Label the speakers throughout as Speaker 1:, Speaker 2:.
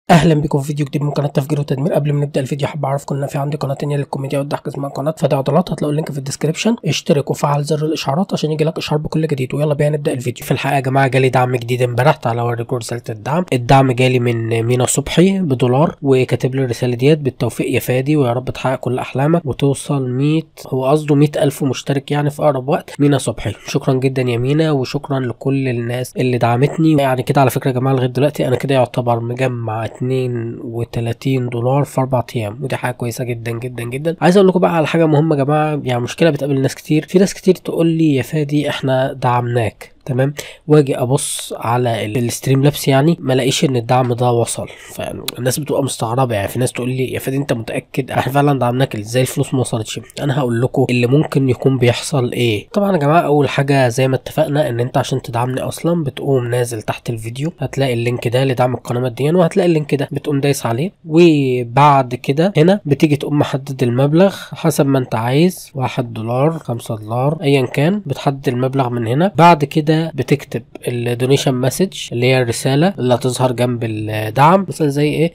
Speaker 1: اهلا بكم في فيديو جديد من قناه تفجير وتدمير قبل ما نبدا الفيديو حابب اعرفكم ان في عندي قناه تانيه للكوميديا والضحك اسمها قناه فادي عضلات هتلاقوا اللينك في الديسكربشن اشترك وفعل زر الاشعارات عشان يجي لك اشعار بكل جديد ويلا بينا نبدا الفيديو في الحقيقه يا جماعه جالي دعم جديد امبارح تعالوا اوريكم رساله الدعم الدعم جالي من مينا صبحي بدولار وكاتب لي الرساله ديت بالتوفيق يا فادي ويا رب تحقق كل احلامك وتوصل 100 هو قصده 100 الف مشترك يعني في اقرب وقت مينا صبحي شكرا جدا يا مينا وشكرا لكل الناس اللي دعمتني يعني كده على فكره يا جماعه لغايه دلوقتي انا كده يعتبر مجمع 32 دولار في اربع ايام ودي حاجه كويسه جدا جدا جدا عايز اقول لكم بقى على حاجه مهمه يا جماعه يعني مشكله بتقابل ناس كتير في ناس كتير تقول لي يا فادي احنا دعمناك تمام واجي ابص على ال- الستريم لابس يعني ما الاقيش ان الدعم ده وصل فالناس بتبقى مستغربه يعني في ناس تقول لي يا فادي انت متاكد احنا فعلا دعمناك ازاي الفلوس ما وصلتش انا هقول لكم اللي ممكن يكون بيحصل ايه طبعا يا جماعه اول حاجه زي ما اتفقنا ان انت عشان تدعمني اصلا بتقوم نازل تحت الفيديو هتلاقي اللينك ده لدعم القناه ماديا وهتلاقي اللينك ده بتقوم دايس عليه وبعد كده هنا بتيجي تقوم محدد المبلغ حسب ما انت عايز واحد دولار خمسة دولار ايا كان بتحدد المبلغ من هنا بعد كده بتكتب الدونيشن مسج اللي هي الرساله اللي هتظهر جنب الدعم مثلا زي ايه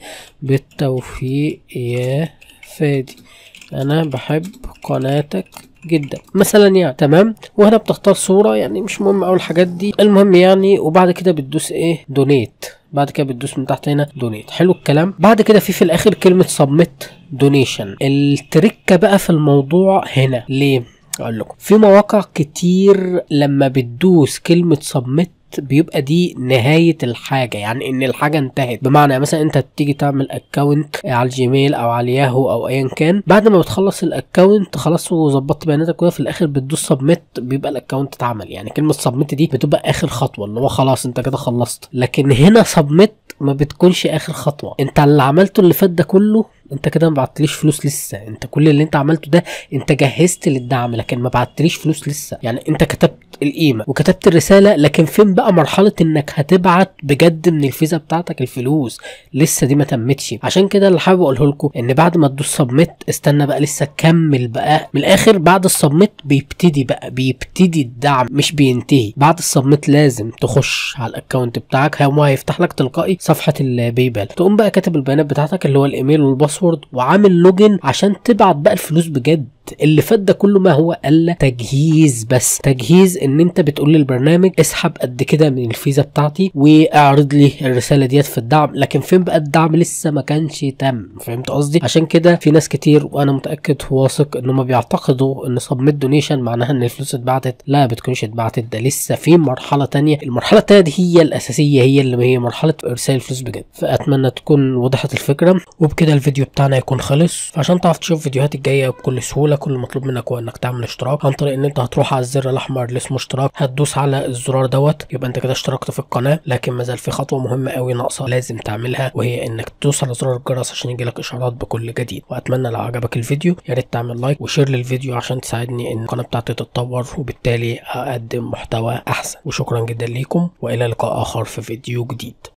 Speaker 1: بالتوفيق يا فادي انا بحب قناتك جدا مثلا يعني تمام وهنا بتختار صوره يعني مش مهم اول الحاجات دي المهم يعني وبعد كده بتدوس ايه دونيت بعد كده بتدوس من تحت هنا دونيت حلو الكلام بعد كده في في الاخر كلمه سبميت دونيشن التركه بقى في الموضوع هنا ليه اقول لكم في مواقع كتير لما بتدوس كلمه سبميت بيبقى دي نهاية الحاجة يعني ان الحاجة انتهت بمعنى مثلا انت تيجي تعمل اكونت على الجيميل او على الياهو او ايا كان بعد ما بتخلص الاكونت خلاص وظبطت بياناتك كده في الاخر بتدوس سبميت بيبقى الاكونت اتعمل يعني كلمة سبميت دي بتبقى اخر خطوة اللي هو خلاص انت كده خلصت لكن هنا سبميت ما بتكونش اخر خطوة انت اللي عملته اللي فات ده كله انت كده ما بعتليش فلوس لسه انت كل اللي انت عملته ده انت جهزت للدعم لكن ما بعتليش فلوس لسه يعني انت كتبت القيمه وكتبت الرساله لكن فين بقى مرحله انك هتبعت بجد من الفيزا بتاعتك الفلوس لسه دي ما تمتش عشان كده اللي حابب اقوله لكم ان بعد ما تدوس سبميت استنى بقى لسه كمل بقى من الاخر بعد السبميت بيبتدي بقى بيبتدي الدعم مش بينتهي بعد السبميت لازم تخش على الاكونت بتاعك هو هيفتح لك تلقائي صفحه الباي بال تقوم بقى كاتب البيانات بتاعتك اللي هو الايميل والباسورد وعامل لوجن عشان تبعت بقى الفلوس بجد اللي فات ده كله ما هو الا تجهيز بس تجهيز ان انت بتقول للبرنامج اسحب قد كده من الفيزا بتاعتي واعرض لي الرساله ديت في الدعم لكن فين بقى الدعم لسه ما كانش تم فهمت قصدي عشان كده في ناس كتير وانا متاكد واثق ان هم بيعتقدوا ان سبميت دونيشن معناها ان الفلوس اتبعتت لا بتكونش اتبعتت ده لسه في مرحله تانية المرحله التانية دي هي الاساسيه هي اللي هي مرحله ارسال الفلوس بجد فاتمنى تكون وضحت الفكره وبكده الفيديو بتاعنا يكون خلص عشان تعرف تشوف فيديوهاتي الجايه بكل سهوله كل المطلوب منك هو انك تعمل اشتراك عن طريق ان انت هتروح على الزر الاحمر اللي اسمه اشتراك هتدوس على الزرار دوت يبقى انت كده اشتركت في القناه لكن ما زال في خطوه مهمه قوي ناقصه لازم تعملها وهي انك تدوس على زرار الجرس عشان يجيلك اشعارات بكل جديد واتمنى لو عجبك الفيديو يا ريت تعمل لايك وشير للفيديو عشان تساعدني ان القناه بتاعتي تتطور وبالتالي اقدم محتوى احسن وشكرا جدا ليكم والى لقاء اخر في فيديو جديد